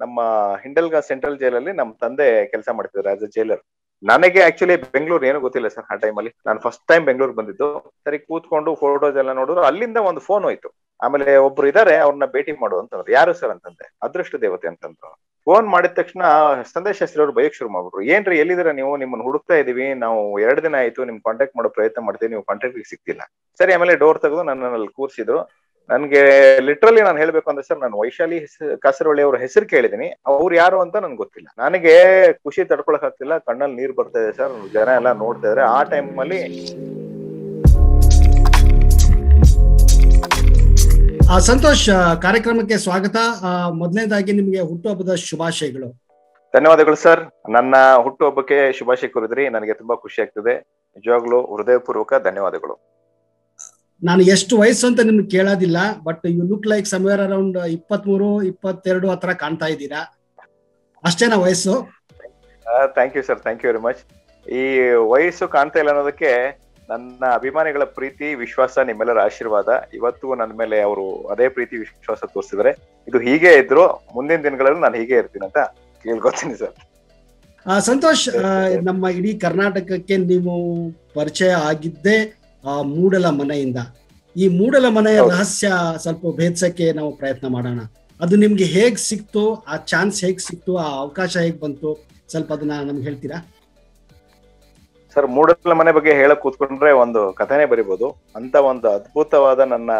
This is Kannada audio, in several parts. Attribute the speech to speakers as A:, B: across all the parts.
A: ನಮ್ಮ ಹಿಂಡಲ್ಗ ಸೆಂಟ್ರಲ್ ಜೈಲಲ್ಲಿ ನಮ್ಮ ತಂದೆ ಕೆಲಸ ಮಾಡ್ತಿದ್ರು ಆಸ್ ಅ ಜೈಲರ್ ನನಗೆ ಆಕ್ಚುಲಿ ಬೆಂಗಳೂರು ಏನು ಗೊತ್ತಿಲ್ಲ ಸರ್ ಆ ಟೈಮಲ್ಲಿ ನಾನು ಫಸ್ಟ್ ಟೈಮ್ ಬೆಂಗಳೂರು ಬಂದಿದ್ದು ಸರಿ ಕೂತ್ಕೊಂಡು ಫೋಟೋಸ್ ಎಲ್ಲ ನೋಡಿದ್ರು ಅಲ್ಲಿಂದ ಒಂದು ಫೋನ್ ಹೋಯ್ತು ಆಮೇಲೆ ಒಬ್ರು ಇದಾರೆ ಅವ್ರನ್ನ ಭೇಟಿ ಮಾಡು ಅಂತಂದ್ರು ಯಾರು ಸರ್ ಅಂತಂದೆ ಅದೃಷ್ಟ ದೇವತೆ ಅಂತಂದ್ರು ಫೋನ್ ಮಾಡಿದ ತಕ್ಷಣ ಸಂದೇಶ್ ಶಾಸ್ತ್ರಿ ಅವ್ರು ಬೈಕ್ ಶುರು ಮಾಡ್ಬಿಟ್ರು ಏನ್ರಿ ಎಲ್ಲಿದ್ದೀರಾ ನೀವು ನಿಮ್ಮನ್ನ ಹುಡುಕ್ತಾ ಇದೀವಿ ನಾವು ಎರಡು ದಿನ ಆಯ್ತು ನಿಮ್ ಕಾಂಟ್ಯಾಕ್ಟ್ ಮಾಡೋ ಪ್ರಯತ್ನ ಮಾಡ್ತೀವಿ ನೀವು ಕಾಂಟ್ಯಾಕ್ಟ್ ಸಿಗ್ತಿಲ್ಲ ಸರಿ ಆಮೇಲೆ ಡೋರ್ ತೆಗೆದು ನನ್ನ ಅಲ್ಲಿ ಕೂರ್ಸಿದ್ರು ನನ್ಗೆ ಲಿಟ್ರಲಿ ನಾನು ಹೇಳ್ಬೇಕು ಅಂದ್ರೆ ಸರ್ ನಾನು ವೈಶಾಲಿ ಕಾಸರವಳ್ಳಿ ಅವ್ರ ಹೆಸರು ಕೇಳಿದೀನಿ ಅವ್ರು ಯಾರು ಅಂತ ನನ್ಗೆ ಗೊತ್ತಿಲ್ಲ ನನಗೆ ಖುಷಿ ತಡ್ಕೊಳಕ್ ಆಗ್ತಿಲ್ಲ ಕಣ್ಣಲ್ಲಿ ನೀರ್ ಬರ್ತಾ ಇದೆ ಸರ್ ಜನ ಎಲ್ಲ ನೋಡ್ತಾ ಇದಾರೆ ಆ ಟೈಮ್ ಅಲ್ಲಿ
B: ಆ, ಸಂತೋಷ್ ಆ, ಕಾರ್ಯಕ್ರಮಕ್ಕೆ ಸ್ವಾಗತ ಆ, ಮೊದಲನೇದಾಗಿ ನಿಮಗೆ ಹುಟ್ಟುಹಬ್ಬದ ಶುಭಾಶಯಗಳು
A: ಧನ್ಯವಾದಗಳು ಸರ್ ನನ್ನ ಹುಟ್ಟುಹಬ್ಬಕ್ಕೆ ಶುಭಾಶಯ ಕೋರಿದ್ರಿ ನನಗೆ ತುಂಬಾ ಖುಷಿ ಆಗ್ತಿದೆ ನಿಜವಾಗ್ಲೂ ಹೃದಯಪೂರ್ವಕ ಧನ್ಯವಾದಗಳು
B: ನಾನು ಎಷ್ಟು ವಯಸ್ಸು ಅಂತ ನಿಮ್ಗೆ ಕೇಳೋದಿಲ್ಲ but you look like somewhere around ಇಪ್ಪತ್ಮೂರು ಇಪ್ಪತ್ತೆರಡು ಹತ್ರ ಕಾಣ್ತಾ ಇದ್ದೀರಾ ಅಷ್ಟೇನಾ ವಯಸ್ಸು
A: thank you sir thank you very much ಈ ವಯಸ್ಸು ಕಾಣ್ತಾ ಇಲ್ಲ ಅನ್ನೋದಕ್ಕೆ ನನ್ನ ಅಭಿಮಾನಿಗಳ ಪ್ರೀತಿ ವಿಶ್ವಾಸ ನಿಮ್ಮೆಲ್ಲರ ಆಶೀರ್ವಾದ ಇವತ್ತು ನನ್ನ ಮೇಲೆ ಅವರು ಅದೇ ಪ್ರೀತಿ ವಿಶ್ವಾಸ ತೋರಿಸಿದ್ರೆ ಇದು ಹೀಗೆ ಇದ್ರು ಮುಂದಿನ ದಿನಗಳಲ್ಲಿ ನಾನು ಹೀಗೆ ಇರ್ತೀನಿ ಅಂತ ಕೇಳ್ಕೊತೀನಿ ಸರ್
B: ಆ, ಸಂತೋಷ್ ಆ, ನಮ್ಮ ಇಡೀ ಕರ್ನಾಟಕಕ್ಕೆ ನೀವು ಪರಿಚಯ ಆಗಿದ್ದೇ ಆ, ಮೂಡಲ ಮನೆಯಿಂದ ಈ ಮೂಡಲ ಮನೆಯ
A: ಹೌದು.
B: ರಹಸ್ಯ ಸ್ವಲ್ಪ ಭೇದಿಸಕ್ಕೆ ನಾವು ಪ್ರಯತ್ನ ಮಾಡೋಣ ಅದು ನಿಮ್ಗೆ ಹೇಗ್ ಸಿಕ್ತು ಆ ಚಾನ್ಸ್ ಹೇಗ್ ಸಿಕ್ತು ಆ ಅವಕಾಶ ಹೇಗ್ ಬಂತು ಸ್ವಲ್ಪ ಅದನ್ನ ನಮ್ಗೆ ಹೇಳ್ತೀರಾ
A: ಸರ್ ಮೂಡಲ ಮನೆ ಬಗ್ಗೆ ಹೇಳಕ್ ಕೂತ್ಕೊಂಡ್ರೆ ಒಂದು ಕಥೆನೇ ಬರಿಬೋದು ಅಂತ ಒಂದು ಅದ್ಭುತವಾದ ನನ್ನ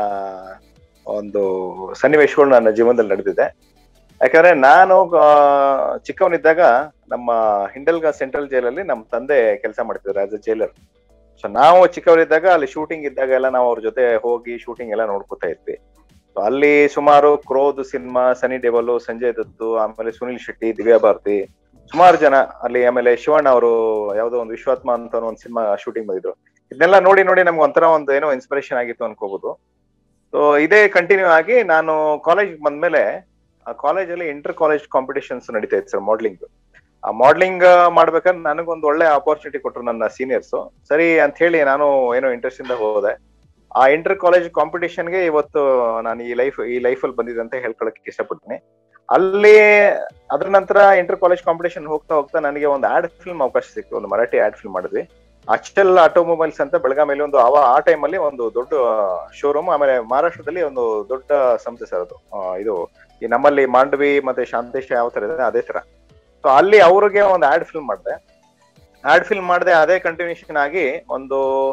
A: ಒಂದು ಸನ್ನಿವೇಶಗಳು ನನ್ನ ಜೀವನದಲ್ಲಿ ನಡೆದಿದೆ ಯಾಕಂದ್ರೆ ನಾನು ಆ, ಚಿಕ್ಕವನಿದ್ದಾಗ ನಮ್ಮ ಹಿಂಡಲ್ಗ ಸೆಂಟ್ರಲ್ ಜೈಲಲ್ಲಿ ನಮ್ಮ ತಂದೆ ಕೆಲಸ ಮಾಡ್ತಿದ್ರು ಆಸ್ ಅ ಜೈಲರ್ ಸೊ ನಾವು ಚಿಕ್ಕವರಿದ್ದಾಗ ಅಲ್ಲಿ ಶೂಟಿಂಗ್ ಇದ್ದಾಗ ಎಲ್ಲ ನಾವು ಅವ್ರ ಜೊತೆ ಹೋಗಿ ಶೂಟಿಂಗ್ ಎಲ್ಲ ನೋಡ್ಕೊತಾ ಇದ್ವಿ So ಅಲ್ಲಿ ಸುಮಾರು ಕ್ರೋದ್ ಸಿನಿಮಾ ಸನಿ ಡೆವಲು ಸಂಜಯ್ ದತ್ತು ಆಮೇಲೆ ಸುನಿಲ್ ಶೆಟ್ಟಿ ದಿವ್ಯಾ ಭಾರತಿ ಸುಮಾರು ಜನ ಅಲ್ಲಿ ಆಮೇಲೆ ಶಿವಣ್ಣ ಅವರು ಯಾವ್ದೋ ಒಂದು ವಿಶ್ವಾತ್ಮ ಅಂತ ಒಂದು ಸಿನಿಮಾ ಶೂಟಿಂಗ್ ಬಂದಿದ್ರು ಇದನ್ನೆಲ್ಲ ನೋಡಿ ನೋಡಿ ನಮ್ಗೆ ಒಂಥರ ಒಂದು ಏನೋ ಇನ್ಸ್ಪಿರೇಷನ್ ಆಗಿತ್ತು ಅನ್ಕೋಬಹುದು ಸೊ ಇದೇ ಕಂಟಿನ್ಯೂ ಆಗಿ ನಾನು ಕಾಲೇಜ್ ಬಂದ್ಮೇಲೆ ಆ ಕಾಲೇಜಲ್ಲಿ ಇಂಟರ್ ಕಾಲೇಜ್ ಕಾಂಪಿಟೇಷನ್ಸ್ ನಡೀತಾ ಇತ್ತು ಸರ್ ಮಾಡ್ಲಿಂಗ್ ಆ ಮಾಡ್ಲಿಂಗ್ ಮಾಡ್ಬೇಕಾದ್ರೆ ನನಗೊಂದು ಒಳ್ಳೆ ಆಪರ್ಚುನಿಟಿ ಕೊಟ್ರು ನನ್ನ ಸೀನಿಯರ್ಸ್ ಸರಿ ಅಂತ ಹೇಳಿ ನಾನು ಏನೋ ಇಂಟ್ರೆಸ್ಟ್ ಇಂದ ಹೋದೆ ಆ ಇಂಟರ್ ಕಾಲೇಜ್ ಕಾಂಪಿಟೇಷನ್ಗೆ ಇವತ್ತು ನಾನು ಈ ಲೈಫ್ ಈ ಲೈಫಲ್ಲಿ ಬಂದಿದೆ ಅಂತ ಹೇಳ್ಕೊಳಕ್ಕೆ ಇಷ್ಟಪಡ್ತೀನಿ ಅಲ್ಲಿ ಅದ್ರ ನಂತರ ಇಂಟರ್ ಕಾಲೇಜ್ ಕಾಂಪಿಟೇಷನ್ ಹೋಗ್ತಾ ಹೋಗ್ತಾ ನನಗೆ ಒಂದು ಆಡ್ ಫಿಲ್ಮ್ ಅವಕಾಶ ಸಿಕ್ತು ಒಂದು ಮರಾಠಿ ಆಡ್ ಫಿಲ್ಮ್ ಮಾಡಿದ್ವಿ ಅಚಲ್ ಆಟೋಮೊಬೈಲ್ಸ್ ಅಂತ ಬೆಳಗಾವಿಯಲ್ಲಿ ಒಂದು ಅವ ಆ ಟೈಮಲ್ಲಿ ಒಂದು ದೊಡ್ಡ ಶೋರೂಮ್ ಆಮೇಲೆ ಮಹಾರಾಷ್ಟ್ರದಲ್ಲಿ ಒಂದು ದೊಡ್ಡ ಸಂಸ್ಥೆ ಸರ್ ಅದು ಆ, ಇದು ಈ ನಮ್ಮಲ್ಲಿ ಮಾಂಡವಿ ಮತ್ತೆ ಶಾಂತೇಶ ಯಾವ ತರ ಇದೆ ಅದೇ ತರ ಸೊ ಅಲ್ಲಿ ಅವ್ರಿಗೆ ಒಂದು ಆಡ್ ಫಿಲ್ಮ್ ಮಾಡಿದೆ ಆಡ್ ಫಿಲ್ಮ್ ಮಾಡಿದೆ ಅದೇ ಕಂಟಿನ್ಯೂಷನ್ ಆಗಿ ಒಂದು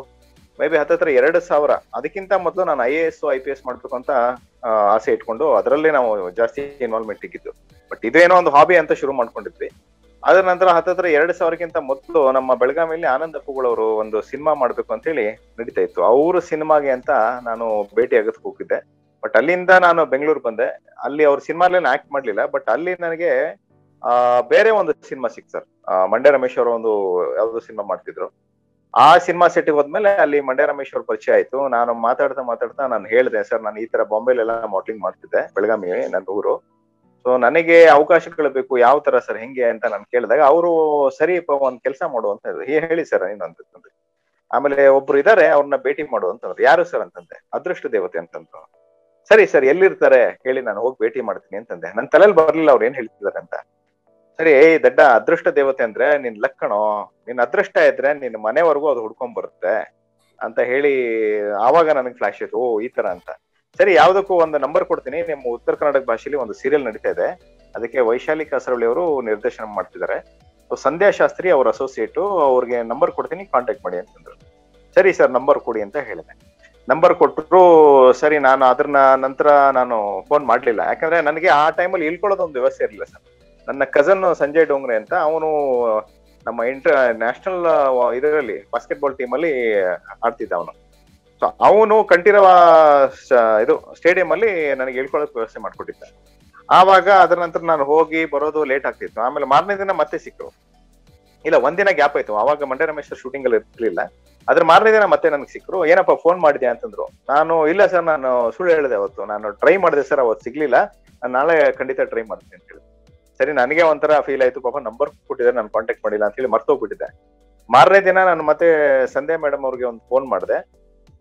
A: ಮೇ ಬಿ ಹತ್ತತ್ರ ಎರಡು ಸಾವಿರ ಅದಕ್ಕಿಂತ ಮೊದಲು ನಾನು I A S I P S ಮಾಡ್ಬೇಕು ಅಂತ ಆ, ಆಸೆ ಇಟ್ಕೊಂಡು ಅದರಲ್ಲೇ ನಾವು ಜಾಸ್ತಿ ಇನ್ವಾಲ್ವ್ಮೆಂಟ್ ಇಕ್ಕಿದ್ದು ಬಟ್ ಇದೇನೋ ಒಂದು ಹಾಬಿ ಅಂತ ಶುರು ಮಾಡ್ಕೊಂಡಿದ್ವಿ ಅದ್ರ ನಂತರ ಹತ್ತತ್ರ ಎರಡು ಸಾವಿರಕ್ಕಿಂತ ಮೊದಲು ನಮ್ಮ ಬೆಳಗಾವಿಯಲ್ಲಿ ಆನಂದ್ ಅಪ್ಪುಗಳವರು ಒಂದು ಸಿನಿಮಾ ಮಾಡ್ಬೇಕು ಅಂತ ಹೇಳಿ ನಡೀತಾ ಇತ್ತು ಅವ್ರ ಸಿನಿಮಾಗೆ ಅಂತ ನಾನು ಭೇಟಿ ಆಗಕ್ಕೆ ಹೋಗಿದ್ದೆ ಬಟ್ ಅಲ್ಲಿಂದ ನಾನು ಬೆಂಗಳೂರು ಬಂದೆ ಅಲ್ಲಿ ಅವ್ರ ಸಿನಿಮಾಲೇನು ಆಕ್ಟ್ ಮಾಡ್ಲಿಲ್ಲ ಬಟ್ ಅಲ್ಲಿ ನನಗೆ ಆ ಬೇರೆ ಒಂದು ಸಿನಿಮಾ ಸಿಕ್ತು ಸರ್ ಮಂಡ್ಯ ರಮೇಶ್ ಅವರ ಒಂದು ಯಾವ್ದೋ ಸಿನಿಮಾ ಮಾಡ್ತಿದ್ರು ಆ ಸಿನಿಮಾ ಸೆಟ್ ಹೋದ್ಮೇಲೆ ಅಲ್ಲಿ ಮಂಡ್ಯ ರಮೇಶ್ ಅವ್ರ ಪರಿಚಯ ಆಯ್ತು ನಾನು ಮಾತಾಡ್ತಾ ಮಾತಾಡ್ತಾ ನಾನು ಹೇಳಿದೆ ಸರ್ ನಾನು ಈ ತರ ಬಾಂಬೆಲೆಲ್ಲ ಮಾಡೆಲಿಂಗ್ ಮಾಡ್ತಿದ್ದೆ ಬೆಳಗಾವಿ ನನ್ನ ಊರು ಸೊ ನನಗೆ ಅವಕಾಶಗಳು ಬೇಕು ಯಾವ ತರ ಸರ್ ಹೆಂಗೆ ಅಂತ ನಾನು ಕೇಳಿದಾಗ ಅವರು ಸರಿಪ್ಪ ಒಂದ್ ಕೆಲಸ ಮಾಡು ಅಂತ ಹೇಳಿದ್ರು "ಹೇ, ಹೇಳಿ ಸರ್ ಏನು ಅಂತಂದ್ರೆ ಆಮೇಲೆ ಒಬ್ರು ಇದಾರೆ ಅವ್ರನ್ನ ಭೇಟಿ ಮಾಡು ಅಂತಂದ್ರೆ ಯಾರು ಸರ್ ಅಂತಂದೆ ಅದೃಷ್ಟ ದೇವತೆ ಅಂತಂದ್ರು ಸರಿ ಸರ್ ಎಲ್ಲಿರ್ತಾರೆ ಹೇಳಿ ನಾನು ಹೋಗಿ ಭೇಟಿ ಮಾಡ್ತೀನಿ ಅಂತಂದೆ ನನ್ನ ತಲೆಯಲ್ಲಿ ಬರ್ಲಿಲ್ಲ ಅವ್ರು ಏನ್ ಹೇಳ್ತಿದಾರೆ ಅಂತ ಸರಿ ಏಯ್ ದಡ್ಡ ಅದೃಷ್ಟ ದೇವತೆ ಅಂದ್ರೆ ನಿನ್ ಲಕ್ಕಣೋ ನಿನ್ ಅದೃಷ್ಟ ಇದ್ರೆ ನಿನ್ ಮನೆವರೆಗೂ ಅದು ಹುಡ್ಕೊಂಡ್ ಬರುತ್ತೆ ಅಂತ ಹೇಳಿ ಆವಾಗ ನನಗೆ ಫ್ಲಾಶ್ ಆಯ್ತು ಓ ಈ ತರ ಅಂತ ಸರಿ ಯಾವ್ದಕ್ಕೂ ಒಂದು ನಂಬರ್ ಕೊಡ್ತೀನಿ ನಿಮ್ಮ ಉತ್ತರ ಕರ್ನಾಟಕ ಭಾಷೆಯಲ್ಲಿ ಒಂದು ಸೀರಿಯಲ್ ನಡೀತಾ ಇದೆ ಅದಕ್ಕೆ ವೈಶಾಲಿ ಕಾಸರವಳ್ಳಿ ಅವರು ನಿರ್ದೇಶನ ಮಾಡ್ತಿದ್ದಾರೆ ಸೊ ಸಂಧ್ಯಾ ಶಾಸ್ತ್ರಿ ಅವ್ರ ಅಸೋಸಿಯೇಟು ಅವ್ರಿಗೆ ನಂಬರ್ ಕೊಡ್ತೀನಿ ಕಾಂಟ್ಯಾಕ್ಟ್ ಮಾಡಿ ಅಂತಂದ್ರು ಸರಿ ಸರ್ ನಂಬರ್ ಕೊಡಿ ಅಂತ ಹೇಳಿದೆ ನಂಬರ್ ಕೊಟ್ಟರು ಸರಿ ನಾನು ಅದ್ರನ್ನ ನಂತರ ನಾನು ಫೋನ್ ಮಾಡ್ಲಿಲ್ಲ ಯಾಕಂದ್ರೆ ನನಗೆ ಆ ಟೈಮಲ್ಲಿ ಇಳ್ಕೊಳ್ಳೋದು ಒಂದು ವ್ಯವಸ್ಥೆ ಇರಲಿಲ್ಲ ಸರ್ ನನ್ನ ಕಸನ್ ಸಂಜಯ್ ಡೋಂಗ್ರೆ ಅಂತ ಅವನು ನಮ್ಮ ಇಂಟರ್ ನ್ಯಾಷನಲ್ ಇದರಲ್ಲಿ ಬಾಸ್ಕೆಟ್ಬಾಲ್ ಟೀಮ್ ಅಲ್ಲಿ ಆಡ್ತಿದ್ದ ಅವನು ಸೊ ಅವನು ಕಂಠೀರವ ಸ- ಇದು ಸ್ಟೇಡಿಯಂ ಅಲ್ಲಿ ನನಗೆ ಹೇಳ್ಕೊಳ್ಳೋಕೆ ವ್ಯವಸ್ಥೆ ಮಾಡ್ಕೊಟ್ಟಿದ್ದ ಆವಾಗ ಅದರ ನಂತರ ನಾನು ಹೋಗಿ ಬರೋದು ಲೇಟ್ ಆಗ್ತಿತ್ತು ಆಮೇಲೆ ಮಾರನೇ ದಿನ ಮತ್ತೆ ಸಿಕ್ಕರು ಇಲ್ಲ ಒಂದಿನ ಗ್ಯಾಪ್ ಆಯ್ತು ಅವಾಗ ಮಂಡ್ಯ ರಮೇಶ್ ಶೂಟಿಂಗ್ ಅಲ್ಲಿ ಇರ್ಲಿಲ್ಲ ಅದ್ರ ಮಾರನೇ ದಿನ ಮತ್ತೆ ನನಗೆ ಸಿಕ್ಕರು ಏನಪ್ಪ ಫೋನ್ ಮಾಡಿದೆ ಅಂತಂದ್ರು ನಾನು ಇಲ್ಲ ಸರ್ ನಾನು ಸುಳ್ಳು ಹೇಳಿದೆ ಅವತ್ತು ನಾನು ಟ್ರೈ ಮಾಡಿದೆ ಸರ್ ಅವತ್ತು ಸಿಗ್ಲಿಲ್ಲ ನಾನು ನಾಳೆ ಖಂಡಿತ ಟ್ರೈ ಮಾಡ್ತೀನಿ ಅಂತ ಹೇಳಿ ಸರಿ ನನಗೆ ಒಂಥರ ಫೀಲ್ ಆಯ್ತು ಪಾಪ ನಂಬರ್ ಕೊಟ್ಟಿದ್ದಾರೆ ನಾನು ಕಾಂಟ್ಯಾಕ್ಟ್ ಮಾಡಿಲ್ಲ ಅಂತ ಹೇಳಿ ಮರ್ತೋಗ್ಬಿಟ್ಟಿದ್ದೆ ಮಾರನೇ ದಿನ ನಾನು ಮತ್ತೆ ಸಂಧ್ಯಾ ಮೇಡಮ್ ಅವ್ರಿಗೆ ಒಂದು ಫೋನ್ ಮಾಡಿದೆ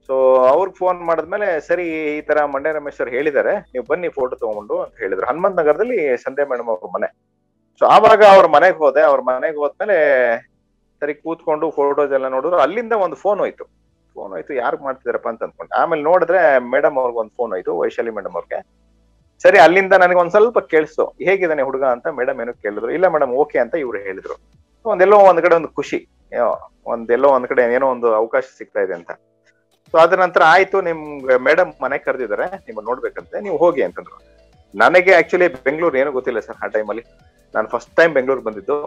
A: ಸೊ ಅವ್ರಿಗೆ ಫೋನ್ ಮಾಡಿದ್ಮೇಲೆ ಸರಿ ಈ ತರ ಮಂಡ್ಯ ರಮೇಶ್ ಅವ್ರು ಹೇಳಿದ್ದಾರೆ ನೀವು ಬನ್ನಿ ಫೋಟೋ ತಗೊಂಡು ಅಂತ ಹೇಳಿದ್ರು ಹನುಮಂತ್ ನಗರದಲ್ಲಿ ಸಂಧ್ಯಾ ಮೇಡಮ್ ಅವ್ರ ಮನೆ ಸೊ ಆವಾಗ ಅವ್ರ ಮನೆಗೆ ಹೋದೆ ಅವ್ರ ಮನೆಗೆ ಹೋದ್ಮೇಲೆ ಸರಿ ಕೂತ್ಕೊಂಡು ಫೋಟೋಸ್ ಎಲ್ಲ ನೋಡಿದ್ರು ಅಲ್ಲಿಂದ ಒಂದು ಫೋನ್ ಹೋಯ್ತು ಫೋನ್ ಹೋಯ್ತು ಯಾರು ಮಾಡ್ತಿದಾರಪ್ಪ ಅಂತ ಅನ್ಕೊಂಡು ಆಮೇಲೆ ನೋಡಿದ್ರೆ ಮೇಡಮ್ ಅವ್ರಿಗೆ ಒಂದು ಫೋನ್ ಹೋಯ್ತು ವೈಶಾಲಿ ಮೇಡಮ್ ಅವ್ರಿಗೆ ಸರಿ ಅಲ್ಲಿಂದ ನನಗೆ ಒಂದ್ ಸ್ವಲ್ಪ ಕೇಳಿಸ್ತು ಹೇಗಿದ್ದಾನೆ ಹುಡುಗ ಅಂತ ಮೇಡಮ್ ಏನೋ ಕೇಳಿದ್ರು ಇಲ್ಲ ಮೇಡಮ್ ಓಕೆ ಅಂತ ಇವ್ರು ಹೇಳಿದ್ರು ಒಂದೆಲ್ಲೋ ಒಂದ್ ಕಡೆ ಒಂದು ಖುಷಿ ಏನೋ ಒಂದೆಲ್ಲೋ ಒಂದ್ ಕಡೆ ಏನೋ ಒಂದು ಅವಕಾಶ ಸಿಗ್ತಾ ಇದೆ ಅಂತ ಸೊ ಅದ್ರ ನಂತರ ಆಯ್ತು ನಿಮ್ಗೆ ಮೇಡಮ್ ಮನೆ ಕರೆದಿದ್ದಾರೆ ನಿಮ್ಮ ನೋಡ್ಬೇಕಂತೆ ನೀವು ಹೋಗಿ ಅಂತಂದ್ರು ನನಗೆ ಆಕ್ಚುಲಿ ಬೆಂಗಳೂರು ಏನೂ ಗೊತ್ತಿಲ್ಲ ಸರ್ ಆ ಟೈಮಲ್ಲಿ ನಾನು ಫಸ್ಟ್ ಟೈಮ್ ಬೆಂಗಳೂರು ಬಂದಿದ್ದು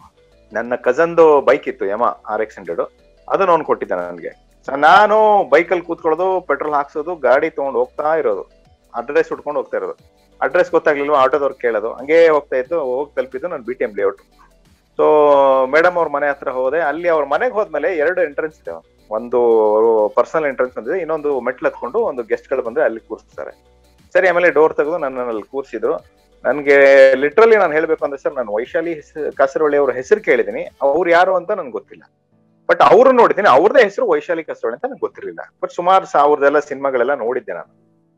A: ನನ್ನ ಕಸನ್ದು ಬೈಕ್ ಇತ್ತು ಯಮ ಆರ್ ಎಕ್ಸ್ ಹಂಡ್ರೆಡ್ ಅದನ್ನ ಅವ್ನು ಕೊಟ್ಟಿದ್ದ ನನಗೆ ಸೊ ನಾನು ಬೈಕಲ್ಲಿ ಕೂತ್ಕೊಳ್ಳೋದು ಪೆಟ್ರೋಲ್ ಹಾಕ್ಸೋದು ಗಾಡಿ ತಗೊಂಡು ಹೋಗ್ತಾ ಇರೋದು ಅಡ್ರೆಸ್ ಹುಡ್ಕೊಂಡು ಹೋಗ್ತಾ ಇರೋದು ಅಡ್ರೆಸ್ ಗೊತ್ತಾಗ್ಲಿಲ್ವಾ ಆಟೋದವ್ರು ಕೇಳೋದು ಹಂಗೆ ಹೋಗ್ತಾ ಇತ್ತು ಹೋಗಿ ತಲುಪಿದ್ದು ನಾನು B T M layout so madam ಅವ್ರ ಮನೆ ಹತ್ರ ಹೋದೆ ಅಲ್ಲಿ ಅವ್ರ ಮನೆಗೆ ಹೋದ್ಮೇಲೆ ಎರಡು ಎಂಟ್ರೆನ್ಸ್ ಇದೆ ಒಂದು ಪರ್ಸನಲ್ ಎಂಟ್ರೆನ್ಸ್ ಬಂದಿದೆ ಇನ್ನೊಂದು ಮೆಟ್ಲು ಹತ್ಕೊಂಡು ಒಂದು ಗೆಸ್ಟ್ ಗಳು ಬಂದ್ರೆ ಅಲ್ಲಿ ಕೂರಿಸ್ತಾರೆ ಸರಿ ಆಮೇಲೆ ಡೋರ್ ತೆಗೆದು ನನ್ನ ಅಲ್ಲಿ ಕೂರಿಸಿದ್ರು ನನ್ಗೆ ಲಿಟ್ರಲಿ ನಾನು ಹೇಳ್ಬೇಕು ಅಂದ್ರೆ ಸರ್ ನಾನು ವೈಶಾಲಿ ಹೆಸ- ಕಾಸರವಳ್ಳಿ ಅವ್ರ ಹೆಸರು ಕೇಳಿದೀನಿ ಅವ್ರು ಯಾರು ಅಂತ ನನ್ಗೆ ಗೊತ್ತಿಲ್ಲ ಬಟ್ ಅವ್ರು ನೋಡಿದ್ದೀನಿ ಅವ್ರದೇ ಹೆಸರು ವೈಶಾಲಿ ಕಾಸರವಳ್ಳಿ ಅಂತ ನಂಗೆ ಗೊತ್ತಿರಲಿಲ್ಲ ಬಟ್ ಸುಮಾರು ಅವ್ರದ್ದೆಲ್ಲ ಸಿನಿಮಾಗಳೆಲ್ಲ ನೋಡಿದ್ದೆ ನಾನು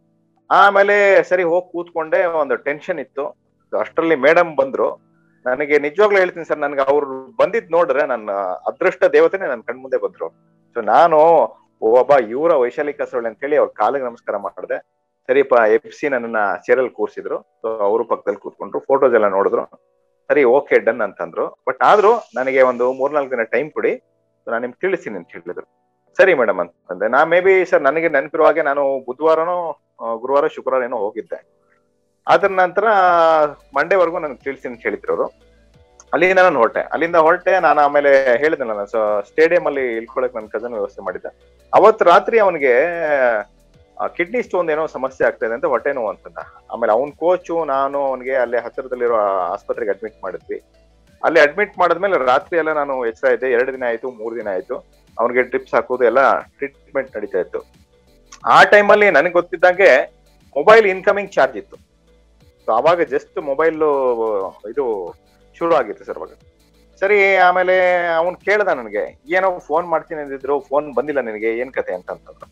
A: ಆಮೇಲೆ ಸರಿ ಹೋಗಿ ಕೂತ್ಕೊಂಡೆ ಒಂದು ಟೆನ್ಷನ್ ಇತ್ತು ಅಷ್ಟರಲ್ಲಿ ಮೇಡಮ್ ಬಂದ್ರು ನನಗೆ ನಿಜವಾಗ್ಲೂ ಹೇಳ್ತೀನಿ ಸರ್ ನನ್ಗೆ ಅವ್ರು ಬಂದಿದ್ ನೋಡ್ರೆ ನನ್ನ ಅದೃಷ್ಟ ದೇವತೆನೆ ನನ್ನ ಕಣ್ಮುಂದೆ ಬಂದ್ರು ಸೊ ನಾನು ಒಬ್ಬ ಇವರ ವೈಶಾಲಿ ಕಾಸರವಳ್ಳಿ ಅಂತ ಹೇಳಿ ಅವ್ರ ಕಾಲಿಗೆ ನಮಸ್ಕಾರ ಮಾಡಿದೆ ಸರಿಪ ಎಫ್ ಸಿ ನನ್ನ ಚೇರಲ್ಲಿ ಕೂರ್ಸಿದ್ರು ಸೊ ಅವರು ಪಕ್ಕದಲ್ಲಿ ಕೂತ್ಕೊಂಡ್ರು ಫೋಟೋಸ್ ಎಲ್ಲ ನೋಡಿದ್ರು ಸರಿ ಓಕೆ ಡನ್ ಅಂತಂದ್ರು ಬಟ್ ಆದ್ರೂ ನನಗೆ ಒಂದು ಮೂರ್ನಾಲ್ಕು ದಿನ ಟೈಮ್ ಕೊಡಿ ನಾನು ನಿಮ್ಗೆ ತಿಳಿಸ್ತೀನಿ ಅಂತ ಹೇಳಿದ್ರು ಸರಿ ಮೇಡಮ್ ಅಂತಂದೆ ನಾ ಮೇ ಬಿ ಸರ್ ನನಗೆ ನೆನಪಿರೋ ಹಾಗೆ ನಾನು ಬುಧವಾರನೋ ಆ, ಗುರುವಾರ ಶುಕ್ರವಾರ ಏನೋ ಹೋಗಿದ್ದೆ ಅದ್ರ ನಂತರ ಮಂಡೇವರೆಗೂ ನನಗೆ ತಿಳಿಸಿ ಅಂತ ಹೇಳಿದ್ರು ಅವರು ಅಲ್ಲಿಂದ ನಾನು ಹೊರಟೆ ಅಲ್ಲಿಂದ ಹೊರಟೆ ನಾನು ಆಮೇಲೆ ಹೇಳಿದೆ ನಾನು ಸ್ಟೇಡಿಯಂ ಅಲ್ಲಿ ಇಳ್ಕೊಳಕ್ ನನ್ನ ಕಸನ್ ವ್ಯವಸ್ಥೆ ಮಾಡಿದ್ದೆ ಅವತ್ ರಾತ್ರಿ ಅವನಿಗೆ ಕಿಡ್ನಿ ಸ್ಟೋನ್ ಏನೋ ಸಮಸ್ಯೆ ಆಗ್ತಾ ಇದೆ ಅಂತ ಹೊಟ್ಟೆ ನೋವು ಅಂತಂದ ಆಮೇಲೆ ಅವ್ನ್ ಕೋಚು ನಾನು ಅವನಿಗೆ ಅಲ್ಲಿ ಹತ್ತಿರದಲ್ಲಿರೋ ಆಸ್ಪತ್ರೆಗೆ ಅಡ್ಮಿಟ್ ಮಾಡಿದ್ವಿ ಅಲ್ಲಿ ಅಡ್ಮಿಟ್ ಮಾಡಿದ್ಮೇಲೆ ರಾತ್ರಿ ಎಲ್ಲ ನಾನು ಎಚ್ಚರ ಇದ್ದೆ ಎರಡು ದಿನ ಆಯ್ತು ಮೂರು ದಿನ ಆಯ್ತು ಅವ್ನಿಗೆ ಡ್ರಿಪ್ಸ್ ಹಾಕೋದು ಎಲ್ಲ ಟ್ರೀಟ್ಮೆಂಟ್ ನಡೀತಾ ಇತ್ತು ಆ ಟೈಮಲ್ಲಿ ನನಗೆ ಗೊತ್ತಿದ್ದಂಗೆ ಮೊಬೈಲ್ ಇನ್ಕಮಿಂಗ್ ಚಾರ್ಜ್ ಇತ್ತು ಸೊ ಅವಾಗ ಜಸ್ಟ್ ಮೊಬೈಲ್ ಇದು ಶುರು ಆಗಿತ್ತು ಸರ್ ಅವಾಗ ಸರಿ ಆಮೇಲೆ ಅವನ್ ಕೇಳ್ದ ನನಗೆ ಏನೋ ಫೋನ್ ಮಾಡ್ತೀನಿ ಅಂದಿದ್ರು ಫೋನ್ ಬಂದಿಲ್ಲ ನಿನಗೆ ಏನ್ ಕತೆ ಅಂತ ಅಂತಂದ್ರು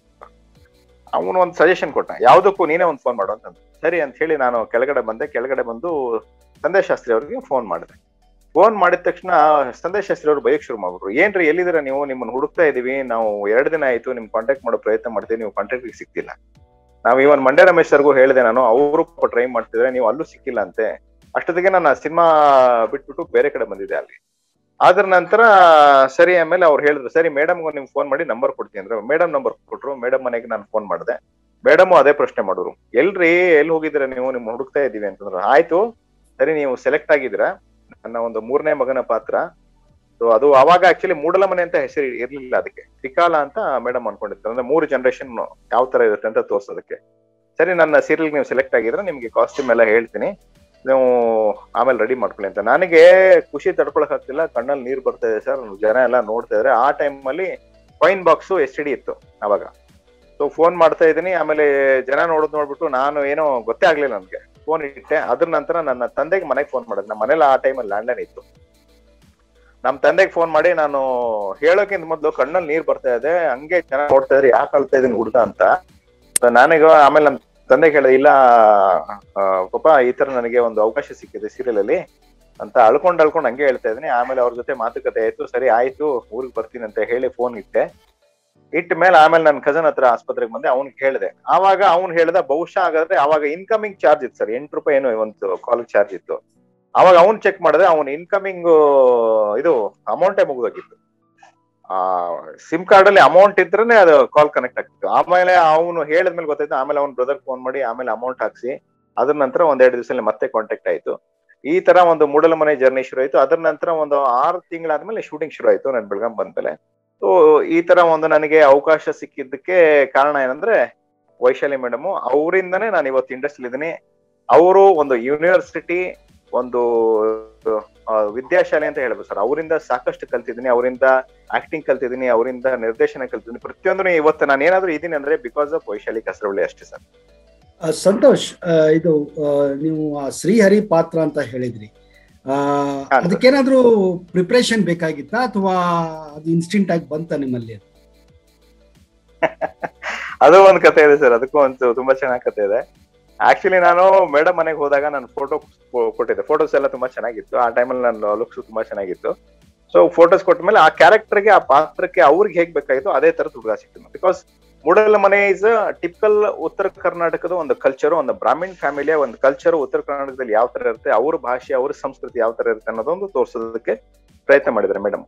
A: ಅವನು ಒಂದು ಸಜೆಷನ್ ಕೊಟ್ಟ ಯಾವ್ದಕ್ಕೂ ನೀನೇ ಒಂದು ಫೋನ್ ಮಾಡು ಅಂತಂದ್ರು ಸರಿ ಅಂತ ಹೇಳಿ ನಾನು ಕೆಳಗಡೆ ಬಂದೆ ಕೆಳಗಡೆ ಬಂದು ಸಂದೇಶ್ ಶಾಸ್ತ್ರಿ ಅವ್ರಿಗೆ ಫೋನ್ ಮಾಡಿದೆ ಫೋನ್ ಮಾಡಿದ ತಕ್ಷಣ ಸಂದೇಶ್ ಶಾಸ್ತ್ರಿ ಅವರು ಬೈಕ್ ಶುರು ಮಾಡ್ಬಿಟ್ರು ಏನ್ರಿ ಎಲ್ಲಿದ್ದೀರಾ ನೀವು ನಿಮ್ಮನ್ನ ಹುಡುಕ್ತಾ ಇದೀವಿ ನಾವು ಎರಡು ದಿನ ಆಯ್ತು ನಿಮ್ ಕಾಂಟ್ಯಾಕ್ಟ್ ಮಾಡೋ ಪ್ರಯತ್ನ ಮಾಡ್ತೀವಿ ನೀವು ಕಾಂಟ್ಯಾಕ್ಟ್ ಸಿಗ್ತಿಲ್ಲ ನಾವು ಇವನ್ ಮಂಡ್ಯ ರಮೇಶ್ ಸರ್ಗೂ ಹೇಳಿದೆ ನಾನು ಅವರು ಟ್ರೈ ಮಾಡ್ತಿದ್ರೆ ನೀವು ಅಲ್ಲೂ ಸಿಕ್ಕಿಲ್ಲ ಅಂತೆ ಅಷ್ಟೊತ್ತಿಗೆ ನಾನು ಸಿನಿಮಾ ಬಿಟ್ಬಿಟ್ಟು ಬೇರೆ ಕಡೆ ಬಂದಿದ್ದೆ ಅಲ್ಲಿ ಅದ್ರ ನಂತರ ಸರಿ ಆಮೇಲೆ ಅವ್ರು ಹೇಳಿದ್ರು ಸರಿ ಮೇಡಮ್ಗೆ ನಿಮ್ಗೆ ಫೋನ್ ಮಾಡಿ ನಂಬರ್ ಕೊಡ್ತೀನಿ ಅಂದ್ರೆ ಮೇಡಮ್ ನಂಬರ್ ಕೊಟ್ರು ಮೇಡಮ್ ಮನೆಗೆ ನಾನು ಫೋನ್ ಮಾಡಿದೆ ಮೇಡಮ್ ಅದೇ ಪ್ರಶ್ನೆ ಮಾಡಿದ್ರು ಎಲ್ರಿ ಎಲ್ಲಿ ಹೋಗಿದ್ದೀರಾ ನೀವು ನಿಮ್ ಹುಡುಕ್ತಾ ಇದೀವಿ ಅಂತಂದ್ರು ಆಯ್ತು ಸರಿ ನೀವು ಸೆಲೆಕ್ಟ್ ಆಗಿದ್ದೀರಾ ನನ್ನ ಒಂದು ಮೂರನೇ ಮಗನ ಪಾತ್ರ ಸೊ ಅದು ಅವಾಗ ಆಕ್ಚುಲಿ ಮೂಡಲ ಮನೆ ಅಂತ ಹೆಸರು ಇರ್ಲಿಲ್ಲ ಅದಕ್ಕೆ ತ್ರಿಕಾಲ ಅಂತ ಮೇಡಮ್ ಅನ್ಕೊಂಡಿದ್ರು ಅಂದ್ರೆ ಮೂರು ಜನರೇಷನ್ ಯಾವ ತರ ಇರುತ್ತೆ ಅಂತ ತೋರ್ಸೋದಕ್ಕೆ ಸರಿ ನನ್ನ ಸೀರಿಯಲ್ ನೀವು ಸೆಲೆಕ್ಟ್ ಆಗಿದ್ರೆ ನಿಮ್ಗೆ ಕಾಸ್ಟ್ಯೂಮ್ ಎಲ್ಲ ಹೇಳ್ತೀನಿ ನೀವು ಆಮೇಲೆ ರೆಡಿ ಮಾಡ್ಕೊಳ್ಳಿ ಅಂತ ನನಗೆ ಖುಷಿ ತಡ್ಕೊಳಕ್ ಆಗ್ತಿಲ್ಲ ಕಣ್ಣಲ್ಲಿ ನೀರ್ ಬರ್ತಾ ಇದೆ ಸರ್ ಜನ ಎಲ್ಲ ನೋಡ್ತಾ ಇದಾರೆ ಆ ಟೈಮ್ ಅಲ್ಲಿ ಫೈನ್ ಬಾಕ್ಸ್ ಎಸ್ ಡಿ ಇತ್ತು ಅವಾಗ ಸೊ ಫೋನ್ ಮಾಡ್ತಾ ಇದ್ದೀನಿ ಆಮೇಲೆ ಜನ ನೋಡೋದ್ ನೋಡ್ಬಿಟ್ಟು ನಾನು ಏನೋ ಗೊತ್ತೇ ಆಗ್ಲಿಲ್ಲ ನನ್ಗೆ ಫೋನ್ ಇಟ್ಟೆ ಅದ್ರ ನಂತರ ನನ್ನ ತಂದೆಗೆ ಮನೆಗೆ ಫೋನ್ ಮಾಡಿದೆ ನಮ್ಮ ಮನೇಲಿ ಆ ಟೈಮಲ್ಲಿ ಲ್ಯಾಂಡ್ಲೈನ್ ಇತ್ತು ನಮ್ ತಂದೆಗೆ ಫೋನ್ ಮಾಡಿ ನಾನು ಹೇಳೋಕ್ಕಿಂತ ಮೊದ್ಲು ಕಣ್ಣಲ್ಲಿ ನೀರ್ ಬರ್ತಾ ಇದೆ ಹಂಗೆ ಜನ ನೋಡ್ತಾ ಇದ್ರೆ ಯಾಕೆ ಅಳ್ತಾ ಇದೀನಿ ಹುಡುಗ ಅಂತ So ನನಗೆ ಆಮೇಲೆ ನಮ್ ತಂದೆಗೆ ಹೇಳಿದೆ ಇಲ್ಲ ಆ, ಪಾಪ ಈ ತರ ನನಗೆ ಒಂದು ಅವಕಾಶ ಸಿಕ್ಕಿದೆ ಸೀರಿಯಲ್ ಅಲ್ಲಿ ಅಂತ ಅಳ್ಕೊಂಡ್ ಅಳ್ಕೊಂಡ್ ಹಂಗೆ ಹೇಳ್ತಾ ಇದೀನಿ ಆಮೇಲೆ ಅವ್ರ ಜೊತೆ ಮಾತುಕತೆ ಆಯ್ತು ಸರಿ ಆಯ್ತು ಊರಿಗೆ ಬರ್ತೀನಿ ಅಂತ ಹೇಳಿ ಫೋನ್ ಇಟ್ಟೆ ಇಟ್ಟ ಮೇಲೆ ಆಮೇಲೆ ನನ್ನ ಕಸನ್ ಹತ್ರ ಆಸ್ಪತ್ರೆಗೆ ಬಂದೆ ಅವ್ನಿಗೆ ಹೇಳಿದೆ ಆವಾಗ ಅವ್ನು ಹೇಳ್ದ ಬಹುಶಃ ಹಾಗಾದ್ರೆ ಅವಾಗ ಇನ್ಕಮಿಂಗ್ ಚಾರ್ಜ್ ಇತ್ತು ಸರ್ ಎಂಟು ರೂಪಾಯಿ ಏನೋ ಒಂದು ಕಾಲ್ ಚಾರ್ಜ್ ಇತ್ತು ಅವಾಗ ಅವ್ನ್ ಚೆಕ್ ಮಾಡಿದ್ರೆ ಅವ್ನ ಇನ್ಕಮಿಂಗ್ ಇದು ಅಮೌಂಟೇ ಮುಗ್ದೋಗಿತ್ತು ಆ ಸಿಮ್ ಕಾರ್ಡ್ ಅಲ್ಲಿ ಅಮೌಂಟ್ ಇದ್ರೇನೆ ಅದು ಕಾಲ್ ಕನೆಕ್ಟ್ ಆಗ್ತಿತ್ತು ಆಮೇಲೆ ಅವನು ಹೇಳಿದ್ಮೇಲೆ ಗೊತ್ತಾಯ್ತು ಆಮೇಲೆ ಅವ್ನ ಬ್ರದರ್ ಫೋನ್ ಮಾಡಿ ಆಮೇಲೆ ಅಮೌಂಟ್ ಹಾಕ್ಸಿ ಅದ್ರ ನಂತರ ಒಂದೆರಡು ದಿವಸದಲ್ಲಿ ಮತ್ತೆ ಕಾಂಟ್ಯಾಕ್ಟ್ ಆಯ್ತು ಈ ತರ ಒಂದು ಮೂಡಲ ಮನೆ ಜರ್ನಿ ಶುರು ಆಯ್ತು ಅದ್ರ ನಂತರ ಒಂದು ಆರು ತಿಂಗಳಾದ್ಮೇಲೆ ಶೂಟಿಂಗ್ ಶುರು ಆಯ್ತು ನಾನು ಬೆಳಗಾಂ ಬಂದ್ಮೇಲೆ ಸೊ ಈ ತರ ಒಂದು ನನಗೆ ಅವಕಾಶ ಸಿಕ್ಕಿದ್ದಕ್ಕೆ ಕಾರಣ ಏನಂದ್ರೆ ವೈಶಾಲಿ ಮೇಡಮ್ ಅವರಿಂದನೇ ನಾನು ಇವತ್ತು ಇಂಡಸ್ಟ್ರಿ ಇದ್ದೀನಿ ಅವರು ಒಂದು ಯೂನಿವರ್ಸಿಟಿ ಒಂದು ಆ, ವಿದ್ಯಾಶಾಲೆ ಅಂತ ಹೇಳ್ಬೋದು ಸರ್ ಅವರಿಂದ ಸಾಕಷ್ಟು ಕಲ್ತಿದ್ದೀನಿ ಅವರಿಂದ ಆಕ್ಟಿಂಗ್ ಕಲ್ತಿದ್ದೀನಿ ಅವರಿಂದ ನಿರ್ದೇಶನ ಕಲ್ತಿದ್ದೀನಿ ಪ್ರತಿಯೊಂದು ಇವತ್ತು ನಾನು ಏನಾದ್ರೂ ಇದೀನಿ ಅಂದ್ರೆ ಬಿಕಾಸ್ ಆಫ್ ವೈಶಾಲಿ ಕಸರವಳ್ಳಿ ಅಷ್ಟೇ ಸರ್
B: ಆ, ಸಂತೋಷ್ ಆ, ಇದು ಆ, ನೀವು ಆ ಶ್ರೀಹರಿ ಪಾತ್ರ ಅಂತ ಹೇಳಿದ್ರಿ ಆ,
A: ಹಾ.
B: ಅದಕ್ಕೇನಾದ್ರೂ ಪ್ರಿಪ್ರೇಷನ್ ಬೇಕಾಗಿತ್ತಾ ಅಥವಾ ಅದು ಇನ್ಸ್ಟಿಂಟ್ ಆಗಿ ಬಂತ ನಿಮ್ಮಲ್ಲಿ
A: ಅದು ಒಂದ್ ಕತೆ ಇದೆ ಸರ್ ಅದಕ್ಕೂ ಒಂದು ತುಂಬಾ ಚೆನ್ನಾಗಿ ಕತೆ ಇದೆ ಆಕ್ಚುಲಿ ನಾನು ಮೇಡಮ್ ಮನೆಗೆ ಹೋದಾಗ ನಾನು ಫೋಟೋ ಕೊಟ್ಟಿದ್ದೆ ಫೋಟೋಸ್ ಎಲ್ಲ ತುಂಬಾ ಚೆನ್ನಾಗಿತ್ತು ಆ ಟೈಮಲ್ಲಿ ನನ್ನ ಲುಕ್ಸ್ ತುಂಬಾ ಚೆನ್ನಾಗಿತ್ತು ಸೊ ಫೋಟೋಸ್ ಕೊಟ್ಟ ಆ ಕ್ಯಾರೆಕ್ಟರ್ಗೆ ಆ ಪಾತ್ರಕ್ಕೆ ಅವ್ರಿಗೆ ಹೇಗ್ ಬೇಕಾಗಿತ್ತು ಅದೇ ತರ ಹುಡುಗ ಸಿಕ್ತು ಬಿಕಾಸ್ ಮೂಡಲ ಮನೆ ಇಸ್ ಟಿಪಿಕಲ್ ಉತ್ತರ ಕರ್ನಾಟಕದ ಒಂದು ಕಲ್ಚರ್ ಒಂದು ಬ್ರಾಹ್ಮಿನ್ ಫ್ಯಾಮಿಲಿಯ ಒಂದು ಕಲ್ಚರ್ ಉತ್ತರ ಕರ್ನಾಟಕದಲ್ಲಿ ಯಾವ ತರ ಇರುತ್ತೆ ಅವ್ರ ಭಾಷೆ ಅವ್ರ ಸಂಸ್ಕೃತಿ ಯಾವ ತರ ಇರುತ್ತೆ ಅನ್ನೋದೊಂದು ತೋರ್ಸೋದಕ್ಕೆ ಪ್ರಯತ್ನ ಮಾಡಿದ್ದಾರೆ ಮೇಡಮ್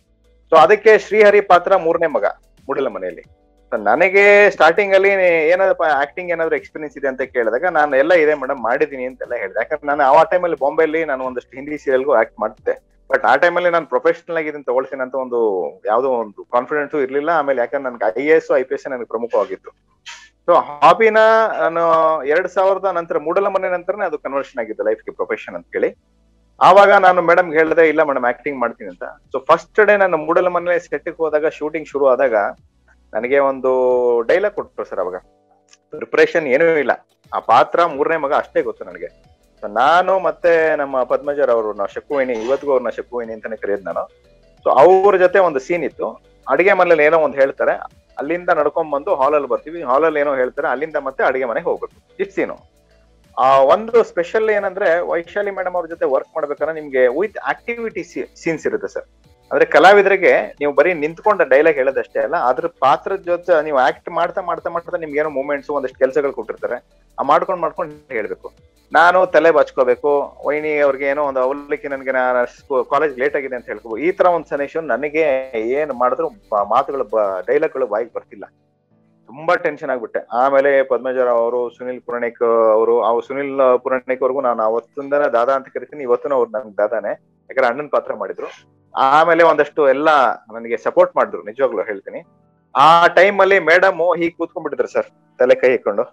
A: ಸೊ ಅದಕ್ಕೆ ಶ್ರೀಹರಿ ಪಾತ್ರ ಮೂರನೇ ಮಗ ಮೂಡಲ ಮನೆಯಲ್ಲಿ So ನನಗೆ ಸ್ಟಾರ್ಟಿಂಗ್ ಅಲ್ಲಿ ಏನಾದ್ರು ಆಕ್ಟಿಂಗ್ ಏನಾದ್ರು ಎಕ್ಸ್ಪೀರಿಯನ್ಸ್ ಇದೆ ಅಂತ ಕೇಳಿದಾಗ ನಾನು ಎಲ್ಲ ಇದೆ ಮೇಡಮ್ ಮಾಡಿದೀನಿ ಅಂತೆಲ್ಲ ಹೇಳಿದೆ ಯಾಕಂದ್ರೆ ನಾನು ಆ ಟೈಮಲ್ಲಿ ಬಾಂಬೆಲಿ ನಾನು ಒಂದಷ್ಟು ಹಿಂದಿ ಸೀರಿಯಲ್ಗೂ ಆಕ್ಟ್ ಮಾಡ್ತಿದ್ದೆ ಬಟ್ ಆ ಟೈಮಲ್ಲಿ ನಾನು ಪ್ರೊಫೆಷನಲ್ ಆಗಿ ಇದನ್ನ ತಗೊಳ್ತೀನಿ ಅಂತ ಒಂದು ಯಾವುದೋ ಒಂದು ಕಾನ್ಫಿಡೆನ್ಸ್ ಇರ್ಲಿಲ್ಲ ಆಮೇಲೆ ಯಾಕಂದ್ರೆ ನನ್ಗೆ I S I P S ನನಗೆ ಪ್ರಮುಖವಾಗಿತ್ತು ಸೊ ಹಾಬಿನ ನಾನು ಎರಡ್ ಸಾವಿರದ ನಂತರ ಮೂಡಲ ಮನೆ ನಂತರನೇ ಅದು ಕನ್ವರ್ಷನ್ ಆಗಿದ್ದು ಲೈಫ್ಗೆ ಪ್ರೊಫೆಷನ್ ಅಂತ ಹೇಳಿ ಆವಾಗ ನಾನು ಮೇಡಮ್ ಹೇಳಿದೆ ಇಲ್ಲ ಮೇಡಮ್ ಆಕ್ಟಿಂಗ್ ಮಾಡ್ತೀನಿ ಅಂತ ಸೊ ಫಸ್ಟ್ ಡೇ ನಾನು ಮೂಡಲ ಮನೆ ಸೆಟ್ಗೆ ಹೋದಾಗ ಶೂಟಿಂಗ್ ಶುರು ಆದಾಗ ನನಗೆ ಒಂದು ಡೈಲಾಗ್ ಕೊಟ್ಟರು ಸರ್ ಅವಾಗ ಪ್ರಿಪರೇಷನ್ ಏನೂ ಇಲ್ಲ ಆ ಪಾತ್ರ ಮೂರನೇ ಮಗ ಅಷ್ಟೇ ಗೊತ್ತು ನನಗೆ ಸೊ ನಾನು ಮತ್ತೆ ನಮ್ಮ ಪದ್ಮಜರ್ ಅವರು ನಾವು ಶಕುವಿನಿ ಇವತ್ತಿಗೂ ಅವ್ರನ್ನ ಶಕುವಿನಿ ಅಂತಾನೆ ಕರೆಯೋದು ನಾನು ಸೊ ಅವ್ರ ಜೊತೆ ಒಂದು ಸೀನ್ ಇತ್ತು ಅಡಿಗೆ ಮನೇಲಿ ಏನೋ ಒಂದು ಹೇಳ್ತಾರೆ ಅಲ್ಲಿಂದ ನಡ್ಕೊಂಡ್ ಬಂದು ಹಾಲಲ್ಲಿ ಬರ್ತೀವಿ ಹಾಲಲ್ಲಿ ಏನೋ ಹೇಳ್ತಾರೆ ಅಲ್ಲಿಂದ ಮತ್ತೆ ಅಡಿಗೆ ಮನೆಗೆ ಹೋಗ್ಬೇಕು ಇಷ್ಟು ಸೀನು ಆ ಒಂದು ಸ್ಪೆಷಲ್ ಏನಂದ್ರೆ ವೈಶಾಲಿ ಮೇಡಮ್ ಅವ್ರ ಜೊತೆ ವರ್ಕ್ ಮಾಡ್ಬೇಕಾದ್ರೆ ನಿಮ್ಗೆ ವಿತ್ ಆಕ್ಟಿವಿಟಿ ಸೀನ್ಸ್ ಇರುತ್ತೆ ಸರ್ ಅಂದ್ರೆ ಕಲಾವಿದರಿಗೆ ನೀವು ಬರೀ ನಿಂತ್ಕೊಂಡ ಡೈಲಾಗ್ ಹೇಳೋದಷ್ಟೇ ಅಲ್ಲ ಅದ್ರ ಪಾತ್ರದ ಜೊತೆ ನೀವು ಆಕ್ಟ್ ಮಾಡ್ತಾ ಮಾಡ್ತಾ ಮಾಡ್ತಾ ನಿಮ್ಗೆ ಏನೋ ಮೂಮೆಂಟ್ಸ್ ಒಂದಷ್ಟು ಕೆಲಸಗಳು ಕೊಟ್ಟಿರ್ತಾರೆ ಆ ಮಾಡ್ಕೊಂಡ್ ಮಾಡ್ಕೊಂಡು ಹೇಳ್ಬೇಕು ನಾನು ತಲೆ ಬಚ್ಕೋಬೇಕು ವೈನಿ ಅವ್ರಿಗೆ ಏನೋ ಒಂದು ಅವಲಕ್ಕಿ ನನಗೆ ಕಾಲೇಜ್ ಲೇಟ್ ಆಗಿದೆ ಅಂತ ಹೇಳ್ಕೋಬೇಕು ಈ ತರ ಒಂದು ಸನ್ನಿವೇಶ ನನಗೆ ಏನ್ ಮಾಡಿದ್ರು ಬ- ಮಾತುಗಳು ಡೈಲಾಗ್ಗಳು ಬಾಯಿಗೆ ಬರ್ತಿಲ್ಲ ತುಂಬಾ ಟೆನ್ಷನ್ ಆಗ್ಬಿಟ್ಟೆ ಆಮೇಲೆ ಪದ್ಮಜರಾವ್ ಅವರು ಸುನಿಲ್ ಪುರಾಣಿಕ್ ಅವರು ಅವ್ರು ಸುನಿಲ್ ಪುರಾಣಿಕ್ ಅವ್ರಿಗೂ ನಾನು ಅವತ್ತಿಂದನೇ ದಾದಾ ಅಂತ ಕರಿತೀನಿ ಇವತ್ತು ಅವ್ರು ನನ್ಗೆ ದಾದಾನೆ ಯಾಕಂದ್ರೆ ಅಣ್ಣನ್ ಪಾತ್ರ ಮಾಡಿದ್ರು ಆಮೇಲೆ ಒಂದಷ್ಟು ಎಲ್ಲ ನನಗೆ ಸಪೋರ್ಟ್ ಮಾಡಿದ್ರು ನಿಜವಾಗ್ಲೂ ಹೇಳ್ತೀನಿ ಆ ಟೈಮ್ ಅಲ್ಲಿ ಮೇಡಮ್ ಹೀಗ್ ಕೂತ್ಕೊಂಡ್ಬಿಟ್ಟಿದ್ರು ಸರ್ ತಲೆ ಕೈ ಇಟ್ಕೊಂಡು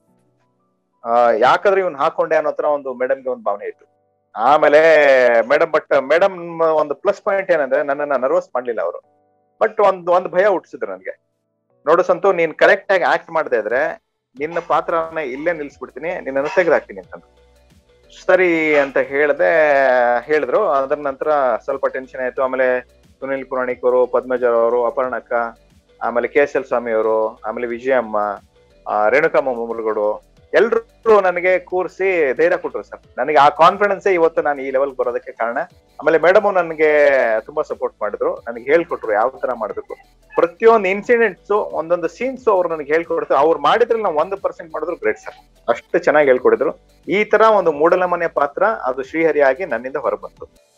A: ಆ ಯಾಕಂದ್ರೆ ಇವ್ನ್ ಹಾಕೊಂಡೆ ಅನ್ನೋ ತರ ಒಂದು ಮೇಡಮ್ಗೆ ಒಂದು ಭಾವನೆ ಇತ್ತು ಆಮೇಲೆ ಮೇಡಮ್ ಬಟ್ ಮೇಡಮ್ ಒಂದು ಪ್ಲಸ್ ಪಾಯಿಂಟ್ ಏನಂದ್ರೆ ನನ್ನನ್ನ ನರ್ವಸ್ ಮಾಡ್ಲಿಲ್ಲ ಅವರು ಬಟ್ ಒಂದ್ ಒಂದ್ ಭಯ ಹುಟ್ಟಿಸಿದ್ರು ನನಗೆ ನೋಡು ಸಂತು ನೀನ್ ಕರೆಕ್ಟ್ ಆಗಿ ಆಕ್ಟ್ ಮಾಡದೆ ಇದ್ರೆ ನಿನ್ನ ಪಾತ್ರನ ಇಲ್ಲೇ ನಿಲ್ಸ್ಬಿಡ್ತೀನಿ ನಿನ್ನನ್ನು ತೆಗೆದಾಕ್ತೀನಿ ಅಂತಂದ್ರು ಸರಿ ಅಂತ ಹೇಳ್ದೆ ಹೇಳಿದ್ರು ಅದರ ನಂತರ ಸ್ವಲ್ಪ ಟೆನ್ಷನ್ ಆಯ್ತು ಆಮೇಲೆ ಸುನಿಲ್ ಪುರಾಣಿಕ್ ಅವರು ಪದ್ಮಜರ್ ಅವರು ಅಪರ್ಣಕ್ಕ ಆಮೇಲೆ ಕೆ ಎಸ್ ಎಲ್ ಸ್ವಾಮಿ ಅವರು ಆಮೇಲೆ ವಿಜಯಮ್ಮ ಆ, ರೇಣುಕಮ್ಮ ಮುರುಗಡು ಎಲ್ರು ನನಗೆ ಕೂರಿಸಿ ಧೈರ್ಯ ಕೊಟ್ರು ಸರ್ ನನಗೆ ಆ ಕಾನ್ಫಿಡೆನ್ಸ್ ಇವತ್ತು ನಾನು ಈ ಲೆವೆಲ್ ಬರೋದಕ್ಕೆ ಕಾರಣ ಆಮೇಲೆ ಮೇಡಮ್ ನನಗೆ ತುಂಬಾ ಸಪೋರ್ಟ್ ಮಾಡಿದ್ರು ನನಗೆ ಹೇಳ್ಕೊಟ್ರು ಯಾವ ತರ ಮಾಡ್ಬೇಕು ಪ್ರತಿಯೊಂದು ಇನ್ಸಿಡೆಂಟ್ಸ್ ಒಂದೊಂದು ಸೀನ್ಸ್ ಅವ್ರು ನನಗೆ ಹೇಳ್ಕೊಡ್ತಾರೆ ಅವ್ರು ಮಾಡಿದ್ರಲ್ಲಿ ನಾವು ಒಂದು ಪರ್ಸೆಂಟ್ ಮಾಡಿದ್ರು ಗ್ರೇಟ್ ಸರ್ ಅಷ್ಟು ಚೆನ್ನಾಗಿ ಹೇಳ್ಕೊಡಿದ್ರು ಈ ತರ ಒಂದು ಮೂಡಲ ಮನೆ ಪಾತ್ರ ಅದು ಶ್ರೀಹರಿ ಆಗಿ ನನ್ನಿಂದ ಹೊರಬಂತು